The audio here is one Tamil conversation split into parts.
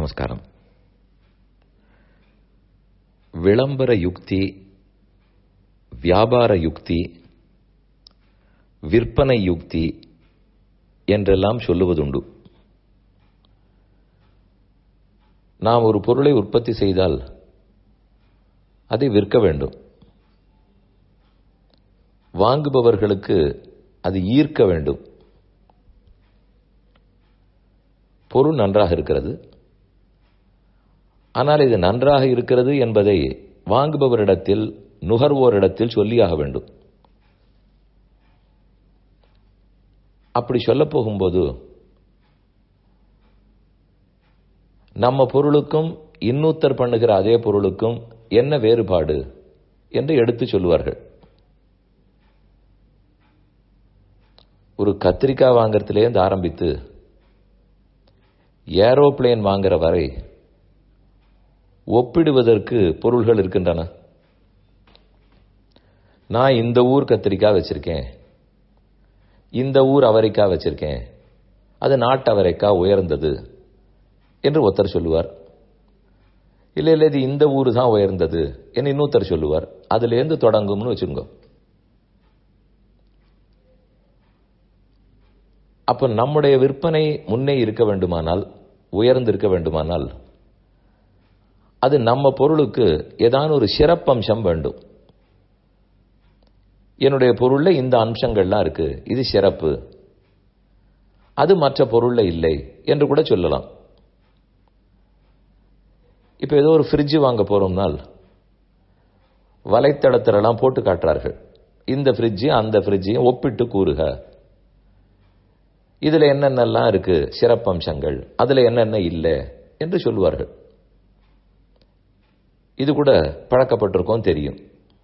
நமஸ்காரம் விளம்பர யுக்தி வியாபார யுக்தி விற்பனை யுக்தி என்றெல்லாம் சொல்லுவதுண்டு நாம் ஒரு பொருளை உற்பத்தி செய்தால் அதை விற்க வேண்டும் வாங்குபவர்களுக்கு அது ஈர்க்க வேண்டும் பொருள் நன்றாக இருக்கிறது ஆனால் இது நன்றாக இருக்கிறது என்பதை வாங்குபவரிடத்தில் நுகர்வோரிடத்தில் சொல்லியாக வேண்டும் அப்படி சொல்லப் போகும்போது நம்ம பொருளுக்கும் இன்னொருத்தர் பண்ணுகிற அதே பொருளுக்கும் என்ன வேறுபாடு என்று எடுத்து சொல்லுவார்கள் ஒரு கத்திரிக்காய் வாங்கறதுலேருந்து ஆரம்பித்து ஏரோப்ளேன் வாங்குற வரை ஒப்பிடுவதற்கு பொருள்கள் இருக்கின்றன நான் இந்த ஊர் கத்திரிக்காய் வச்சிருக்கேன் இந்த ஊர் அவரைக்காய் வச்சிருக்கேன் அது நாட்டு அவரைக்காய் உயர்ந்தது என்று ஒருத்தர் சொல்லுவார் இல்லை இல்லை இது இந்த ஊர் தான் உயர்ந்தது என்று இன்னொருத்தர் சொல்லுவார் அதுலேருந்து தொடங்கும்னு வச்சுக்கோங்க அப்ப நம்முடைய விற்பனை முன்னே இருக்க வேண்டுமானால் உயர்ந்திருக்க வேண்டுமானால் அது நம்ம பொருளுக்கு ஏதான ஒரு சிறப்பம்சம் வேண்டும் என்னுடைய பொருள்ல இந்த அம்சங்கள்லாம் இருக்கு இது சிறப்பு அது மற்ற பொருள்ல இல்லை என்று கூட சொல்லலாம் இப்ப ஏதோ ஒரு ஃப்ரிட்ஜ் வாங்க போறோம்னால் வலைத்தளத்திலெல்லாம் போட்டு காட்டுறார்கள் இந்த ஃப்ரிட்ஜ் அந்த ஃப்ரிட்ஜையும் ஒப்பிட்டு கூறுக இதுல என்னென்னலாம் இருக்கு சிறப்பம்சங்கள் அதுல என்னென்ன இல்லை என்று சொல்லுவார்கள் இது கூட பழக்கப்பட்டிருக்கோம் தெரியும்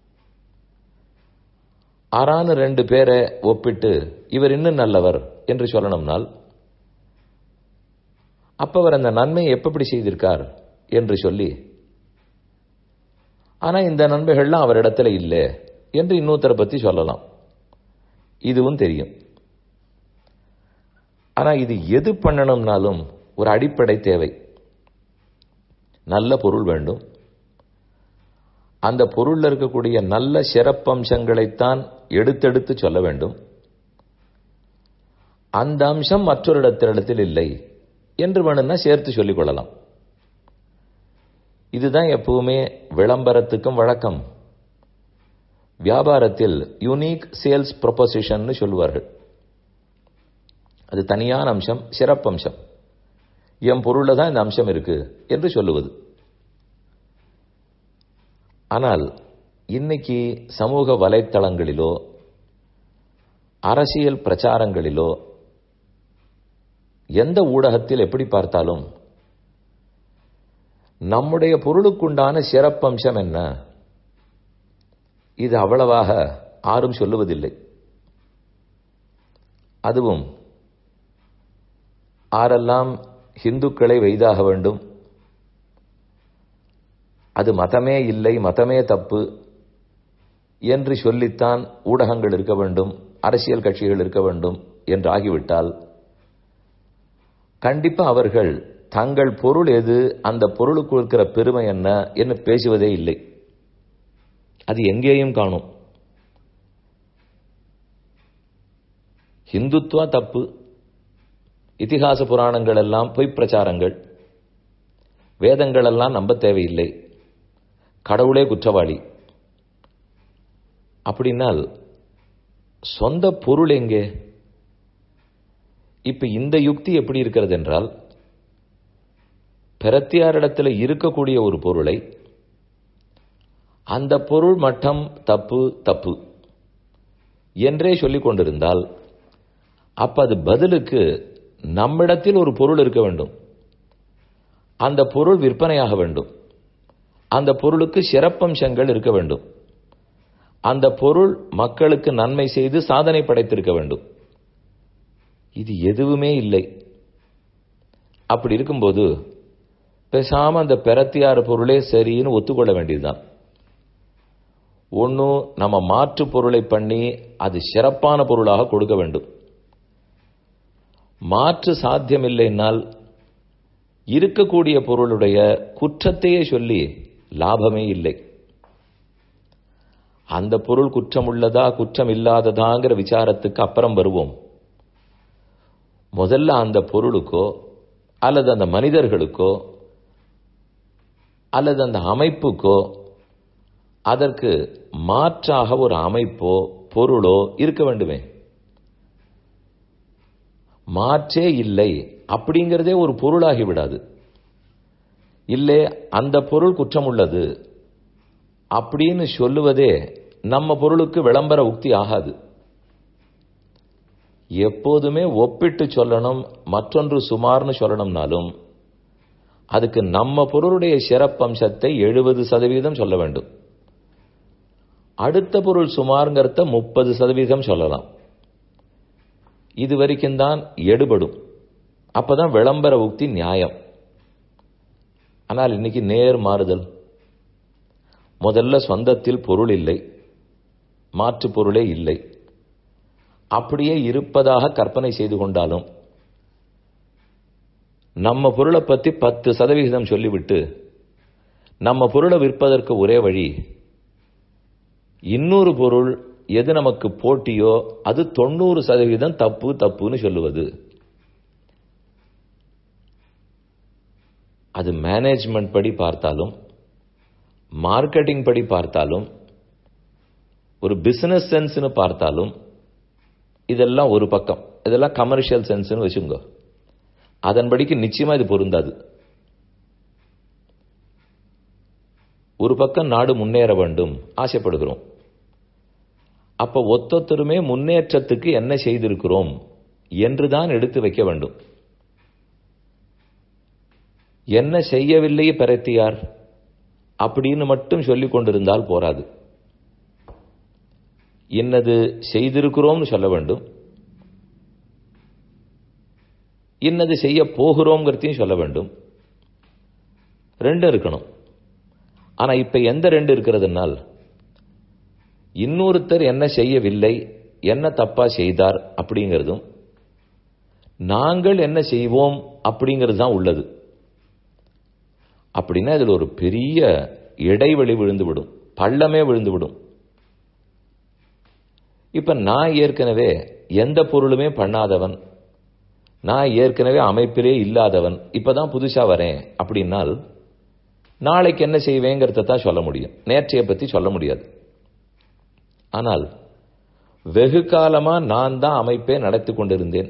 ஆறான ரெண்டு பேரை ஒப்பிட்டு இவர் இன்னும் நல்லவர் என்று சொல்லணும்னால் அப்ப அவர் அந்த நன்மையை எப்படி செய்திருக்கார் என்று சொல்லி ஆனா இந்த நன்மைகள்லாம் அவரிடத்துல இல்லை என்று இன்னொருத்தரை பத்தி சொல்லலாம் இதுவும் தெரியும் ஆனா இது எது பண்ணணும்னாலும் ஒரு அடிப்படை தேவை நல்ல பொருள் வேண்டும் அந்த பொருள்ல இருக்கக்கூடிய நல்ல சிறப்பம்சங்களைத்தான் எடுத்தெடுத்து சொல்ல வேண்டும் அந்த அம்சம் மற்றொரு இடத்திடத்தில் இல்லை என்று வேணும்னா சேர்த்து சொல்லிக் கொள்ளலாம் இதுதான் எப்பவுமே விளம்பரத்துக்கும் வழக்கம் வியாபாரத்தில் யூனிக் சேல்ஸ் ப்ரொபோசிஷன் சொல்லுவார்கள் அது தனியான அம்சம் சிறப்பம்சம் என் பொருள்ல தான் இந்த அம்சம் இருக்கு என்று சொல்லுவது ஆனால் இன்னைக்கு சமூக வலைத்தளங்களிலோ அரசியல் பிரச்சாரங்களிலோ எந்த ஊடகத்தில் எப்படி பார்த்தாலும் நம்முடைய பொருளுக்குண்டான சிறப்பம்சம் என்ன இது அவ்வளவாக யாரும் சொல்லுவதில்லை அதுவும் ஆரெல்லாம் இந்துக்களை வைதாக வேண்டும் அது மதமே இல்லை மதமே தப்பு என்று சொல்லித்தான் ஊடகங்கள் இருக்க வேண்டும் அரசியல் கட்சிகள் இருக்க வேண்டும் என்று ஆகிவிட்டால் கண்டிப்பா அவர்கள் தங்கள் பொருள் எது அந்த பொருளுக்கு இருக்கிற பெருமை என்ன என்று பேசுவதே இல்லை அது எங்கேயும் காணும் ஹிந்துத்வா தப்பு இதிகாச புராணங்கள் எல்லாம் பொய் பிரச்சாரங்கள் வேதங்கள் எல்லாம் நம்ப தேவையில்லை கடவுளே குற்றவாளி அப்படின்னால் சொந்த பொருள் எங்கே இப்ப இந்த யுக்தி எப்படி இருக்கிறது என்றால் பிரத்தியாரிடத்தில் இருக்கக்கூடிய ஒரு பொருளை அந்த பொருள் மட்டம் தப்பு தப்பு என்றே சொல்லிக் கொண்டிருந்தால் அப்ப அது பதிலுக்கு நம்மிடத்தில் ஒரு பொருள் இருக்க வேண்டும் அந்த பொருள் விற்பனையாக வேண்டும் அந்த பொருளுக்கு சிறப்பம்சங்கள் இருக்க வேண்டும் அந்த பொருள் மக்களுக்கு நன்மை செய்து சாதனை படைத்திருக்க வேண்டும் இது எதுவுமே இல்லை அப்படி இருக்கும்போது பேசாம அந்த பெறத்தியார் பொருளே சரின்னு ஒத்துக்கொள்ள வேண்டியதுதான் ஒன்னும் நம்ம மாற்று பொருளை பண்ணி அது சிறப்பான பொருளாக கொடுக்க வேண்டும் மாற்று சாத்தியமில்லைனால் இருக்கக்கூடிய பொருளுடைய குற்றத்தையே சொல்லி லாபமே இல்லை அந்த பொருள் குற்றம் உள்ளதா குற்றம் இல்லாததாங்கிற விசாரத்துக்கு அப்புறம் வருவோம் முதல்ல அந்த பொருளுக்கோ அல்லது அந்த மனிதர்களுக்கோ அல்லது அந்த அமைப்புக்கோ அதற்கு மாற்றாக ஒரு அமைப்போ பொருளோ இருக்க வேண்டுமே மாற்றே இல்லை அப்படிங்கிறதே ஒரு பொருளாகி விடாது இல்லை அந்த பொருள் குற்றம் உள்ளது அப்படின்னு சொல்லுவதே நம்ம பொருளுக்கு விளம்பர உக்தி ஆகாது எப்போதுமே ஒப்பிட்டு சொல்லணும் மற்றொன்று சுமார்னு சொல்லணும்னாலும் அதுக்கு நம்ம பொருளுடைய சிறப்பம்சத்தை எழுபது சதவீதம் சொல்ல வேண்டும் அடுத்த பொருள் சுமார்ங்கிறத முப்பது சதவீதம் சொல்லலாம் இது வரைக்கும் தான் எடுபடும் அப்பதான் விளம்பர உக்தி நியாயம் ஆனால் இன்னைக்கு நேர் மாறுதல் முதல்ல சொந்தத்தில் பொருள் இல்லை மாற்று பொருளே இல்லை அப்படியே இருப்பதாக கற்பனை செய்து கொண்டாலும் நம்ம பொருளை பத்தி பத்து சதவிகிதம் சொல்லிவிட்டு நம்ம பொருளை விற்பதற்கு ஒரே வழி இன்னொரு பொருள் எது நமக்கு போட்டியோ அது தொண்ணூறு சதவீதம் தப்பு தப்புன்னு சொல்லுவது அது மேனேஜ்மெண்ட் படி பார்த்தாலும் மார்க்கெட்டிங் படி பார்த்தாலும் ஒரு பிசினஸ் சென்ஸ்னு பார்த்தாலும் இதெல்லாம் ஒரு பக்கம் இதெல்லாம் கமர்ஷியல் சென்ஸ்னு வச்சுங்க அதன்படிக்கு நிச்சயமா இது பொருந்தாது ஒரு பக்கம் நாடு முன்னேற வேண்டும் ஆசைப்படுகிறோம் அப்ப ஒத்தொத்தருமே முன்னேற்றத்துக்கு என்ன செய்திருக்கிறோம் என்றுதான் எடுத்து வைக்க வேண்டும் என்ன செய்யவில்லை பெறத்தியார் அப்படின்னு மட்டும் சொல்லிக் கொண்டிருந்தால் போராது இன்னது செய்திருக்கிறோம்னு சொல்ல வேண்டும் இன்னது செய்ய போகிறோங்கிறதையும் சொல்ல வேண்டும் ரெண்டு இருக்கணும் ஆனா இப்ப எந்த ரெண்டு இருக்கிறதுனால் இன்னொருத்தர் என்ன செய்யவில்லை என்ன தப்பா செய்தார் அப்படிங்கிறதும் நாங்கள் என்ன செய்வோம் அப்படிங்கிறது தான் உள்ளது அப்படின்னா இதில் ஒரு பெரிய இடைவெளி விழுந்து விடும் பள்ளமே விழுந்து விடும் இப்ப நான் ஏற்கனவே எந்த பொருளுமே பண்ணாதவன் நான் ஏற்கனவே அமைப்பிலே இல்லாதவன் இப்பதான் புதுசா வரேன் அப்படின்னால் நாளைக்கு என்ன செய்வேங்கிறத தான் சொல்ல முடியும் நேற்றைய பத்தி சொல்ல முடியாது ஆனால் வெகு காலமா நான் தான் அமைப்பே நடத்தி கொண்டிருந்தேன்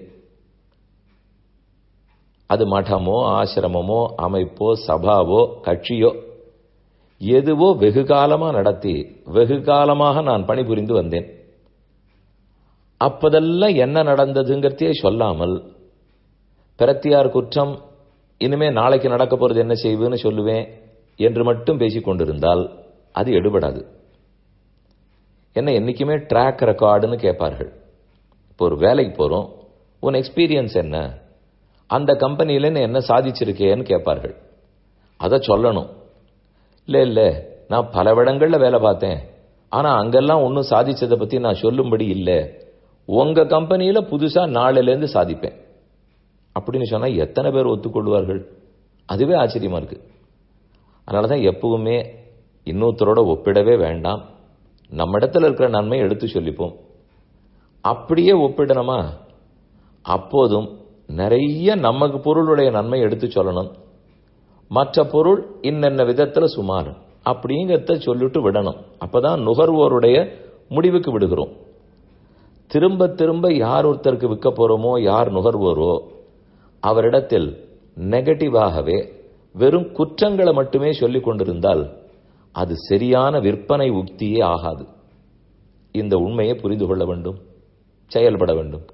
அது மடமோ ஆசிரமமோ அமைப்போ சபாவோ கட்சியோ எதுவோ வெகு காலமா நடத்தி வெகு காலமாக நான் பணிபுரிந்து வந்தேன் அப்பதெல்லாம் என்ன நடந்ததுங்கிறதையே சொல்லாமல் பிரத்தியார் குற்றம் இனிமே நாளைக்கு நடக்க போறது என்ன செய்வேன்னு சொல்லுவேன் என்று மட்டும் பேசிக் கொண்டிருந்தால் அது எடுபடாது என்ன என்னைக்குமே ட்ராக் ரெக்கார்டுன்னு கேட்பார்கள் இப்போ ஒரு வேலைக்கு போறோம் உன் எக்ஸ்பீரியன்ஸ் என்ன அந்த கம்பெனியில நீ என்ன சாதிச்சிருக்கேன்னு கேட்பார்கள் அதை சொல்லணும் இல்ல இல்ல நான் பல இடங்கள்ல வேலை பார்த்தேன் ஆனா அங்கெல்லாம் ஒன்றும் சாதிச்சதை பத்தி நான் சொல்லும்படி இல்லை உங்க கம்பெனியில புதுசா நாளில இருந்து சாதிப்பேன் அப்படின்னு சொன்னா எத்தனை பேர் ஒத்துக்கொள்வார்கள் அதுவே ஆச்சரியமா இருக்கு அதனாலதான் எப்பவுமே இன்னொருத்தரோட ஒப்பிடவே வேண்டாம் நம்ம இடத்துல இருக்கிற நன்மை எடுத்து சொல்லிப்போம் அப்படியே ஒப்பிடணுமா அப்போதும் நிறைய நமக்கு பொருளுடைய நன்மை எடுத்து சொல்லணும் மற்ற பொருள் இன்னென்ன விதத்துல சுமார் அப்படிங்கிறத சொல்லிட்டு விடணும் அப்பதான் நுகர்வோருடைய முடிவுக்கு விடுகிறோம் திரும்ப திரும்ப யார் ஒருத்தருக்கு விற்க போறோமோ யார் நுகர்வோரோ அவரிடத்தில் நெகட்டிவாகவே வெறும் குற்றங்களை மட்டுமே சொல்லிக் கொண்டிருந்தால் அது சரியான விற்பனை உக்தியே ஆகாது இந்த உண்மையை புரிந்து கொள்ள வேண்டும் செயல்பட வேண்டும்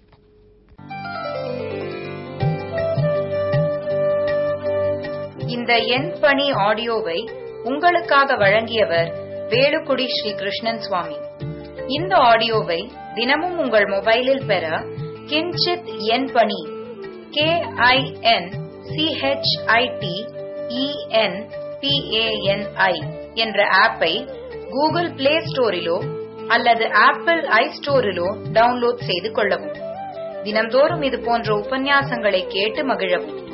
இந்த எண் பணி ஆடியோவை உங்களுக்காக வழங்கியவர் வேலுக்குடி ஸ்ரீ கிருஷ்ணன் சுவாமி இந்த ஆடியோவை தினமும் உங்கள் மொபைலில் பெற கிஞ்சித் எண் பணி கே ஐ என் சிஹெச்ஐடி இஎன் பிஏஎன்ஐ என்ற ஆப்பை கூகுள் பிளே ஸ்டோரிலோ அல்லது ஆப்பிள் ஐ ஸ்டோரிலோ டவுன்லோட் செய்து கொள்ளவும் தினம்தோறும் இது போன்ற உபன்யாசங்களை கேட்டு மகிழவும்